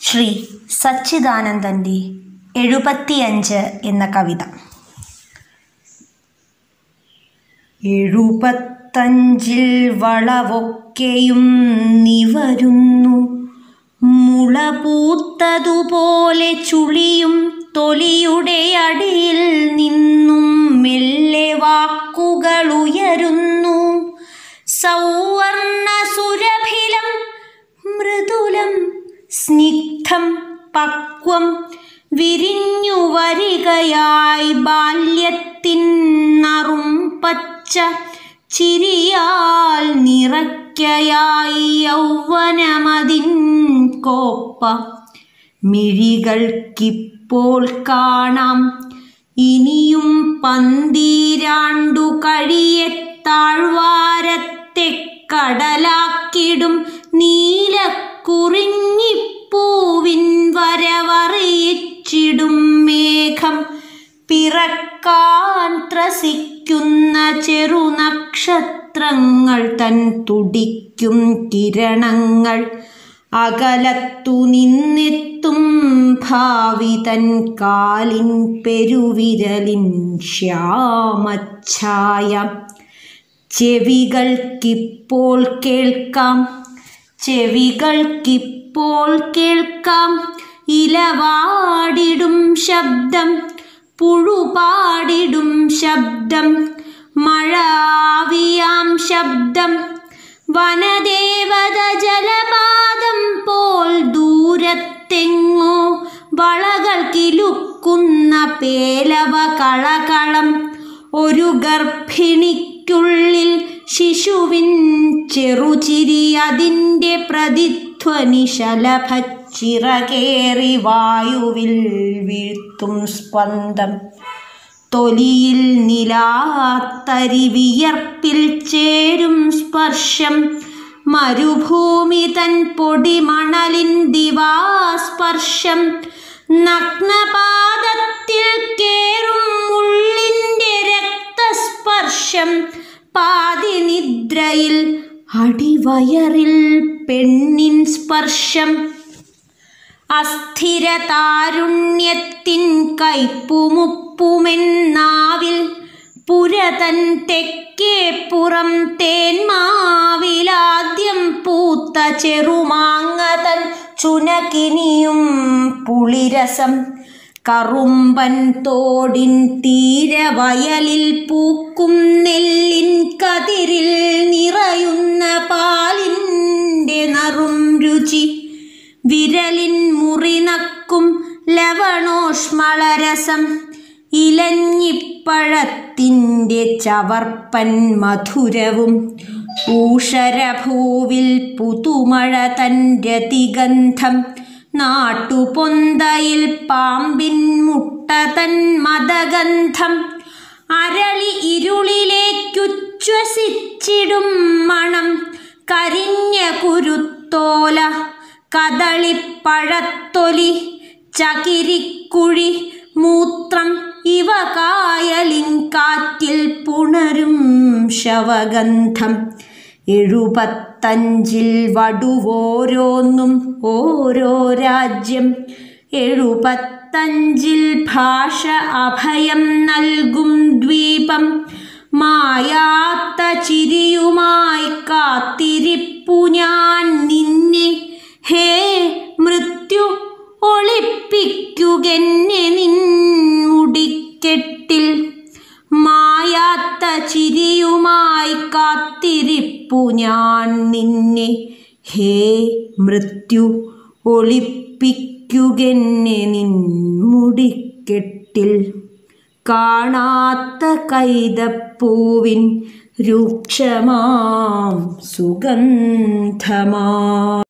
ശ്രീ സച്ചിദാനന്ദൻ്റെ എഴുപത്തിയഞ്ച് എന്ന കവിത എഴുപത്തഞ്ചിൽ വളവൊക്കെയും നിവരുന്നു മുള പൂത്തതുപോലെ ചുളിയും തൊലിയുടെ അടിയിൽ നിന്നും മെല്ലെ വാക്കുകൾ ഉയരുന്നു സൗവർണ സുരഭിലം മൃദുലം സ്നിഗ്ധം പക്വം വിരിഞ്ഞു വരികയായി ബാല്യത്തിൻ നറും പച്ച ചിരിയാൽ നിറയ്ക്കയായി യൗവനമതിൻ കോപ്പ മിഴികൾക്കിപ്പോൾ കാണാം ഇനിയും പന്തീരാണ്ടു കഴിയെ താഴ്വാരത്തെ കടലാക്കിടും നീലക്കുറിഞ്ഞിപ്പൂവിൻ വരവറിയിച്ചിടും മേഘം പിറക്കാൻ ത്രസിക്കുന്ന ചെറുനക്ഷത്രങ്ങൾ തൻ തുടിക്കും കിരണങ്ങൾ അകലത്തു നിന്നെത്തും ഭാവി തൻ കാലിൻ പെരുവിരലിൻ ശ്യാമഛായ ചെവികൾക്കിപ്പോൾ കേൾക്കാം ചെവികൾക്കിപ്പോൾ കേൾക്കാം ഇലവാടിടും ശബ്ദം പുഴുപാടിടും ശബ്ദം മഴ ആവിയാം ശബ്ദം വനദേവത ജലപാതം പോൽ ദൂരത്തെങ്ങോ വളകൾ കിലുക്കുന്ന പേലവ കളകളം ഒരു ഗർഭിണിക്കുള്ളിൽ ശിശുവിൻ ചെറുചിരി അതിൻ്റെ പ്രതിധ്വനി ശലഭച്ചിറകേറി വായുവിൽ വീഴ്ത്തും സ്പന്ദം തൊലിയിൽ നിലാത്തരി വിയർപ്പിൽ ചേരും സ്പർശം മരുഭൂമി തൻ പൊടിമണലിൻ ദിവാസ്പർശം നഗ്നപാദത്തിൽ കേറും മുള്ളിൻ്റെ രക്തസ്പർശം പാതിനിദ്രയിൽ അടിവയറിൽ പെണ്ണിൻ സ്പർശം അസ്ഥിരതാരുണ്യത്തിൻ കൈപ്പുമുപ്പുമെന്നാവിൽ പുരതൻ തെക്കേ പുറം തേന്മാവിലാദ്യം പൂത്ത ചെറുമാങ്ങതൻ ചുനകിനിയും പുളിരസം കറുമ്പൻ തോടിൻ തീരവയലിൽ പൂക്കും നെല്ലിൻ കതിരിൽ നിറയുന്ന പാലിൻ്റെ നറും രുചി വിരലിൻ മുറിനക്കും ലവണോഷ്മളരസം ഇലഞ്ഞിപ്പഴത്തിൻ്റെ ചവർപ്പൻ മധുരവും ഊഷരഭൂവിൽ പുതുമഴ തൻ രതിഗന്ധം നാട്ടുപൊന്തയിൽ പാമ്പിൻ മുട്ട തൻ മദഗന്ധം അരളി ഇരുളിലേക്കുച്ഛ്വസിച്ചിടും മണം കരിഞ്ഞ കുരുത്തോല കദളിപ്പഴത്തൊലി ചകിരിക്കുഴി മൂത്രം ഇവ കായലിൻ കാറ്റിൽ പുണരും ശവഗന്ധം എഴുപത്തഞ്ചിൽ വടുവോരോന്നും ഓരോ രാജ്യം എഴുപത്തഞ്ചിൽ ഭാഷ അഭയം നൽകും ദ്വീപം മായാത്ത ചിരിയുമായി കാത്തിരിപ്പു ഞാൻ നിന്നെ ഹേ മൃത്യു ഒളിപ്പിക്കുകെന്നെ നിൻ മുടിക്കെട്ടിൽ മായാത്ത ചിരിയുമായി കാത്തിരിപ്പു ഞാൻ നിന്നെ ഹേ മൃത്യു ഒളിപ്പിക്കുകെന്നെ നിൻ മുടിക്കെട്ടിൽ കാണാത്ത കൈതപ്പൂവിൻ രൂക്ഷമാം സുഗന്ധമാ